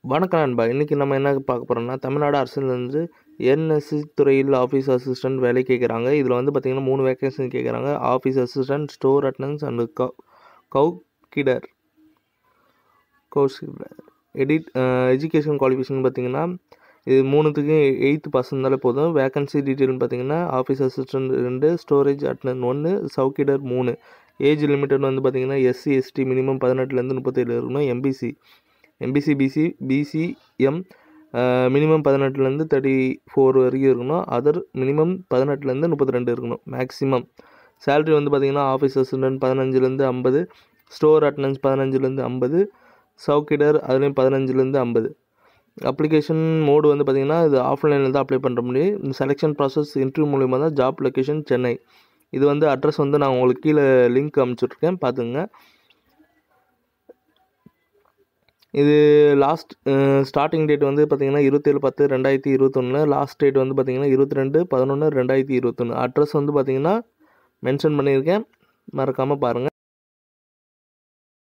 வணக்கம் நண்பா இன்றைக்கி நம்ம என்ன பார்க்க போகிறோம்னா தமிழ்நாடு அரசுலேருந்து என்எஸ்சி துறையில் ஆஃபீஸ் அசிஸ்டன்ட் வேலை கேட்குறாங்க இதில் வந்து பார்த்திங்கன்னா மூணு வேகன்சி கேட்குறாங்க office assistant store attendance and கவு கவு கிடர் கவுசிடர் எடிட் எஜுகேஷன் குவாலிஃபிகேஷன் பார்த்தீங்கன்னா இது மூணுத்துக்கும் எயித்து பாஸ் இருந்தாலே போதும் வேகன்சி டீட்டெயில்னு பார்த்தீங்கன்னா ஆஃபீஸ் அசிஸ்டன்ட் ரெண்டு ஸ்டோரேஜ் அட்டனன் ஒன்று சவுக்கிடர் மூணு ஏஜ் லிமிட்டட் வந்து பார்த்தீங்கன்னா எஸ்சி எஸ்டி மினிமம் பதினெட்டுலேருந்து முப்பத்தேழு இருக்கணும் MBC MBC BC BCM minimum பதினெட்டுலேருந்து தேர்ட்டி ஃபோர் வரைக்கும் இருக்கணும் அதர் மினிமம் பதினெட்டுலேருந்து முப்பத்தி ரெண்டு இருக்கணும் மேக்ஸிமம் சேலரி வந்து பார்த்திங்கன்னா ஆஃபீஸ் அசிஸ்டன்ட் பதினஞ்சுலேருந்து ஐம்பது ஸ்டோர் அட்டனன்ஸ் பதினஞ்சுலேருந்து ஐம்பது சவுக்கிடர் அதுலேயும் பதினஞ்சுலேருந்து ஐம்பது அப்ளிகேஷன் மோடு வந்து பார்த்திங்கன்னா இது ஆஃப்லைனில் தான் அப்ளை பண்ணுற முடியும் இந்த செலெக்ஷன் ப்ராசஸ் இன்டர்வியூ மூலிமா தான் ஜாப் லொக்கேஷன் சென்னை இது வந்து அட்ரஸ் வந்து நான் உங்களுக்கு கீழே லிங்க் அனுப்பிச்சுட்ருக்கேன் பார்த்துங்க இது லாஸ்ட் ஸ்டார்டிங் டேட் வந்து பார்த்திங்கன்னா இருபத்தேழு பத்து ரெண்டாயிரத்தி இருபத்தொன்று லாஸ்ட் டேட் வந்து பார்த்திங்கன்னா இருபத்தி ரெண்டு பதினொன்று ரெண்டாயிரத்தி இருபத்தொன்று அட்ரஸ் வந்து பார்த்திங்கன்னா மென்ஷன் பண்ணியிருக்கேன் மறக்காமல் பாருங்கள்